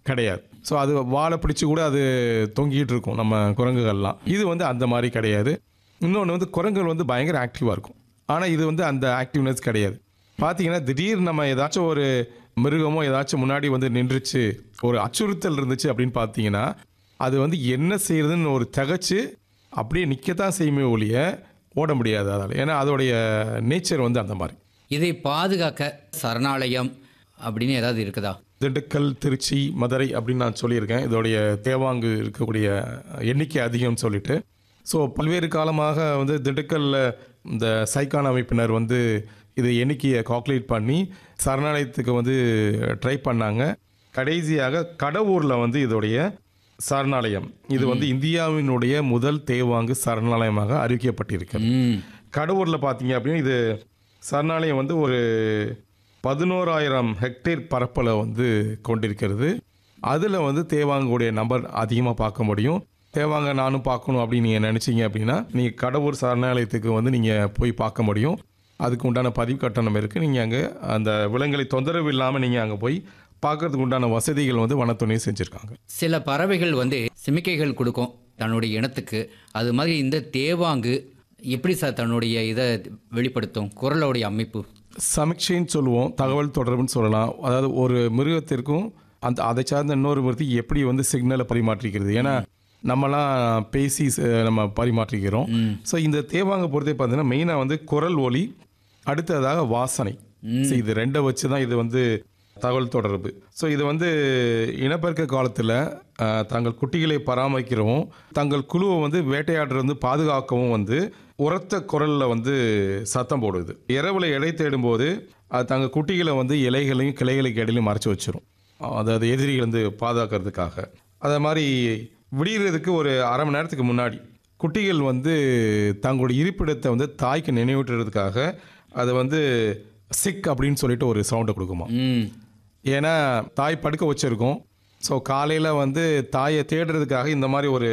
கிடையாது ஸோ அது வாழை பிடிச்சி கூட அது தொங்கிட்டு இருக்கும் நம்ம குரங்குகள்லாம் இது வந்து அந்த மாதிரி கிடையாது இன்னொன்று வந்து குரங்குகள் வந்து பயங்கர ஆக்டிவாக இருக்கும் ஆனால் இது வந்து அந்த ஆக்டிவ்னஸ் கிடையாது பார்த்தீங்கன்னா திடீர் நம்ம ஏதாச்சும் ஒரு மிருகமோ ஏதாச்சும் முன்னாடி வந்து நின்றுச்சு ஒரு அச்சுறுத்தல் இருந்துச்சு அப்படின்னு பார்த்தீங்கன்னா அது வந்து என்ன செய்யறதுன்னு ஒரு தகச்சு அப்படியே நிற்கத்தான் செய்யுமே ஒழிய ஓட முடியாது அதால் ஏன்னா அதோடைய நேச்சர் வந்து அந்த மாதிரி இதை பாதுகாக்க சரணாலயம் அப்படின்னு ஏதாவது இருக்குதா திண்டுக்கல் திருச்சி மதுரை அப்படின்னு நான் சொல்லியிருக்கேன் இதோடைய தேவாங்கு இருக்கக்கூடிய எண்ணிக்கை அதிகம்னு சொல்லிட்டு ஸோ பல்வேறு காலமாக வந்து திண்டுக்கல்ல இந்த சைக்கான் அமைப்பினர் வந்து இது எண்ணிக்கையை கால்குலேட் பண்ணி சரணாலயத்துக்கு வந்து ட்ரை பண்ணாங்க கடைசியாக கடவுரில் வந்து இதோடைய சரணாலயம் இது வந்து இந்தியாவினுடைய முதல் தேவாங்கு சரணாலயமாக அறிவிக்கப்பட்டிருக்கிறது ம் கடவுரில் பார்த்தீங்க அப்படின்னா இது சரணாலயம் வந்து ஒரு பதினோராயிரம் ஹெக்டேர் பரப்பளை வந்து கொண்டிருக்கிறது அதில் வந்து தேவாங்குடைய நம்பர் அதிகமாக பார்க்க முடியும் தேவாங்க நானும் பார்க்கணும் அப்படின்னு நீங்கள் நினச்சிங்க அப்படின்னா நீங்கள் கடவுர் சரணாலயத்துக்கு வந்து நீங்கள் போய் பார்க்க முடியும் அதுக்கு உண்டான பதிவு கட்டணம் இருக்குது நீங்கள் அங்கே அந்த விலங்குகளை தொந்தரவு இல்லாமல் நீங்கள் அங்கே போய் பார்க்கறதுக்கு உண்டான வசதிகள் வந்து வனத்துறையை செஞ்சுருக்காங்க சில பறவைகள் வந்து சிமிக்கைகள் கொடுக்கும் தன்னுடைய இனத்துக்கு அது மாதிரி இந்த தேவாங்கு எப்படி சார் தன்னுடைய இதை வெளிப்படுத்தும் குரலோடைய அமைப்பு சமீட்சைன்னு சொல்லுவோம் தகவல் தொடர்புன்னு சொல்லலாம் அதாவது ஒரு மிருகத்திற்கும் அந்த அதை சார்ந்த இன்னொரு மிருகத்துக்கு எப்படி வந்து சிக்னலை பரிமாற்றிக்கிறது ஏன்னா நம்மலாம் பேசி ச- நம்ம பரிமாற்றிக்கிறோம் ஸோ இந்த தேவாங்க பொறுத்தே பார்த்தீங்கன்னா மெயினாக வந்து குரல் ஒலி அடுத்ததாக வாசனை ஸோ இது ரெண்டை வச்சு தான் இது வந்து தகவல் தொடர்பு ஸோ இது வந்து இனப்பெருக்க காலத்தில் தங்கள் குட்டிகளை பராமரிக்கிறவும் தங்கள் குழுவை வந்து வேட்டையாடுறது வந்து பாதுகாக்கவும் வந்து உரத்த குரலில் வந்து சத்தம் போடுது இரவில் எடை தேடும்போது அது தங்கள் குட்டிகளை வந்து இலைகளையும் கிளைகளுக்கு இடையிலையும் மறைச்சு வச்சிரும் அதாவது எதிரிகள் வந்து பாதுகாக்கிறதுக்காக அதே மாதிரி விடியறதுக்கு ஒரு அரை மணி நேரத்துக்கு முன்னாடி குட்டிகள் வந்து தங்களுடைய இருப்பிடத்தை வந்து தாய்க்கு நினைவூட்டுறதுக்காக அது வந்து சிக் அப்படின்னு சொல்லிட்டு ஒரு சவுண்டை கொடுக்குமா ம் ஏன்னா தாய் படுக்க வச்சிருக்கோம் ஸோ காலையில் வந்து தாயை தேடுறதுக்காக இந்த மாதிரி ஒரு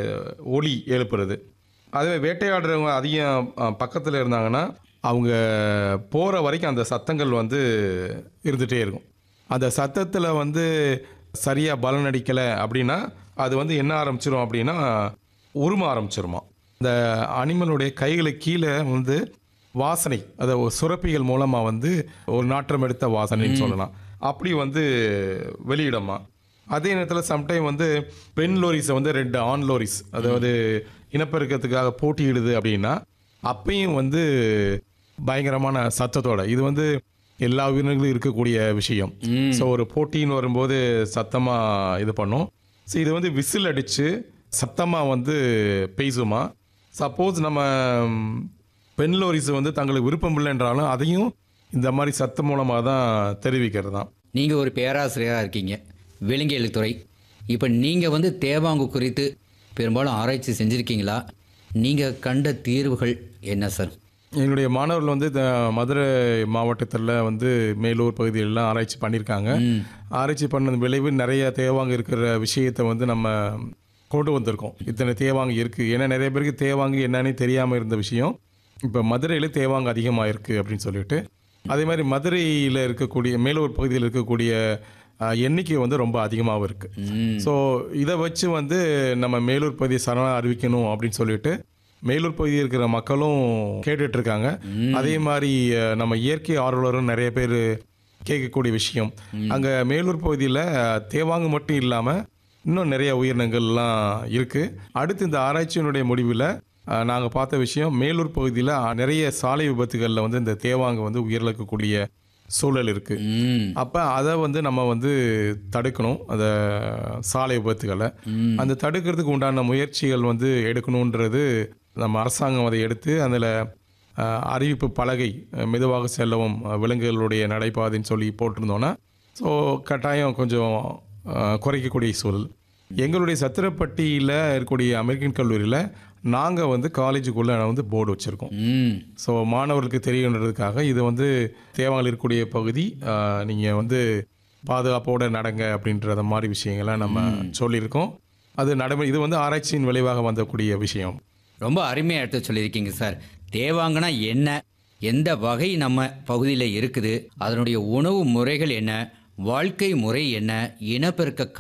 ஒலி எழுப்புறது அதுவே வேட்டையாடுறவங்க அதிகம் பக்கத்தில் இருந்தாங்கன்னா அவங்க போகிற வரைக்கும் அந்த சத்தங்கள் வந்து இருந்துகிட்டே இருக்கும் அந்த சத்தத்தில் வந்து சரியாக பலன் அடிக்கலை அப்படின்னா அது வந்து என்ன ஆரம்பிச்சிரும் அப்படின்னா உரும ஆரம்பிச்சிருமா இந்த அனிமலுடைய கைகளுக்கு கீழே வந்து வாசனை அதை ஒரு சுரப்பிகள் மூலமாக வந்து ஒரு நாற்றம் எடுத்த வாசனைன்னு சொல்லலாம் அப்படி வந்து வெளியிடமா அதே நேரத்தில் சம்டைம் வந்து பெண் லோரிஸை வந்து ரெண்டு ஆண் லோரிஸ் அதாவது இனப்பெருக்கத்துக்காக போட்டியிடுது அப்படின்னா அப்பயும் வந்து பயங்கரமான சத்தத்தோட இது வந்து எல்லா உயிரினங்களும் இருக்கக்கூடிய விஷயம் ஸோ ஒரு போட்டின்னு வரும்போது சத்தமாக இது பண்ணும் ஸோ இது வந்து விசில் அடித்து சத்தமாக வந்து பேசுமா சப்போஸ் நம்ம ம், பெண் லோரிஸ் வந்து தங்களுக்கு விருப்பம் இல்லைன்றாலும் அதையும் இந்த மாதிரி சத்தம் மூலமாக தான் தெரிவிக்கிறது தான் நீங்கள் ஒரு பேராசிரியராக இருக்கீங்க விலங்கியல் துறை இப்போ நீங்கள் வந்து தேவாங்கு குறித்து பெரும்பாலும் ஆராய்ச்சி செஞ்சுருக்கீங்களா நீங்கள் கண்ட தீர்வுகள் என்ன சார் எங்களுடைய மாணவர்கள் வந்து இந்த மதுரை மாவட்டத்தில் வந்து மேலூர் பகுதியிலலாம் ஆராய்ச்சி பண்ணியிருக்காங்க ஆராய்ச்சி பண்ண விளைவு நிறைய தேவாங்க இருக்கிற விஷயத்தை வந்து நம்ம கொண்டு வந்திருக்கோம் இத்தனை தேவாங்க இருக்குது ஏன்னா நிறைய பேருக்கு தேவாங்க என்னன்னே தெரியாமல் இருந்த விஷயம் இப்போ மதுரையில் தேவாங்க அதிகமாக இருக்குது அப்படின்னு சொல்லிட்டு அதே மாதிரி மதுரையில் இருக்கக்கூடிய மேலூர் பகுதியில் இருக்கக்கூடிய அஹ், எண்ணிக்கை வந்து ரொம்ப அதிகமாகவும் இருக்குது ஸோ இதை வச்சு வந்து நம்ம மேலூர் பகுதியை சரணா அறிவிக்கணும் அப்படின்னு சொல்லிட்டு மேலூர் பகுதியில் இருக்கிற மக்களும் கேட்டுட்டு இருக்காங்க அதே மாதிரி அஹ், நம்ம இயற்கை ஆர்வலரும் நிறைய பேர் கேட்கக்கூடிய விஷயம் அங்க மேலூர் பகுதியில் தேவாங்கு மட்டும் இல்லாம இன்னும் நிறைய உயிரினங்கள்லாம் இருக்கு அடுத்து இந்த ஆராய்ச்சியினுடைய முடிவில் நாங்கள் பார்த்த விஷயம் மேலூர் பகுதியில் நிறைய சாலை விபத்துகளில் வந்து இந்த தேவாங்கு வந்து உயிரிழக்கக்கூடிய சூழல் இருக்கு ம் அப்போ அதை வந்து நம்ம வந்து தடுக்கணும் அந்த சாலை விபத்துகளை அந்த தடுக்கிறதுக்கு உண்டான முயற்சிகள் வந்து எடுக்கணுன்றது நம்ம அரசாங்கம் அதை எடுத்து அதில் அறிவிப்பு பலகை அஹ், மெதுவாக செல்லவும் அஹ், விலங்குகளுடைய நடைபாதைன்னு சொல்லி போட்டிருந்தோன்னா ஸோ கட்டாயம் கொஞ்சம் அஹ், குறைக்கக்கூடிய சூழல் எங்களுடைய சத்திரப்பட்டியில் இருக்கக்கூடிய அமெரிக்கன் கல்லூரியில் நாங்கள் வந்து காலேஜுக்குள்ளே வந்து போர்டு வச்சுருக்கோம் ம் ஸோ மாணவர்களுக்கு தெரியணுன்றதுக்காக இது வந்து தேவாங்கல் இருக்கக்கூடிய பகுதி நீங்கள் வந்து பாதுகாப்போட நடங்க அப்படின்றத மாதிரி விஷயங்களை நம்ம சொல்லியிருக்கோம் அது நடைமுறை இது வந்து ஆராய்ச்சியின் விளைவாக வந்தக்கூடிய விஷயம் ரொம்ப அருமையாக எடுத்து சொல்லியிருக்கீங்க சார் தேவாங்கன்னா என்ன எந்த வகை நம்ம பகுதியில் இருக்குது அதனுடைய உணவு முறைகள் என்ன வாழ்க்கை முறை என்ன இனப்பெருக்க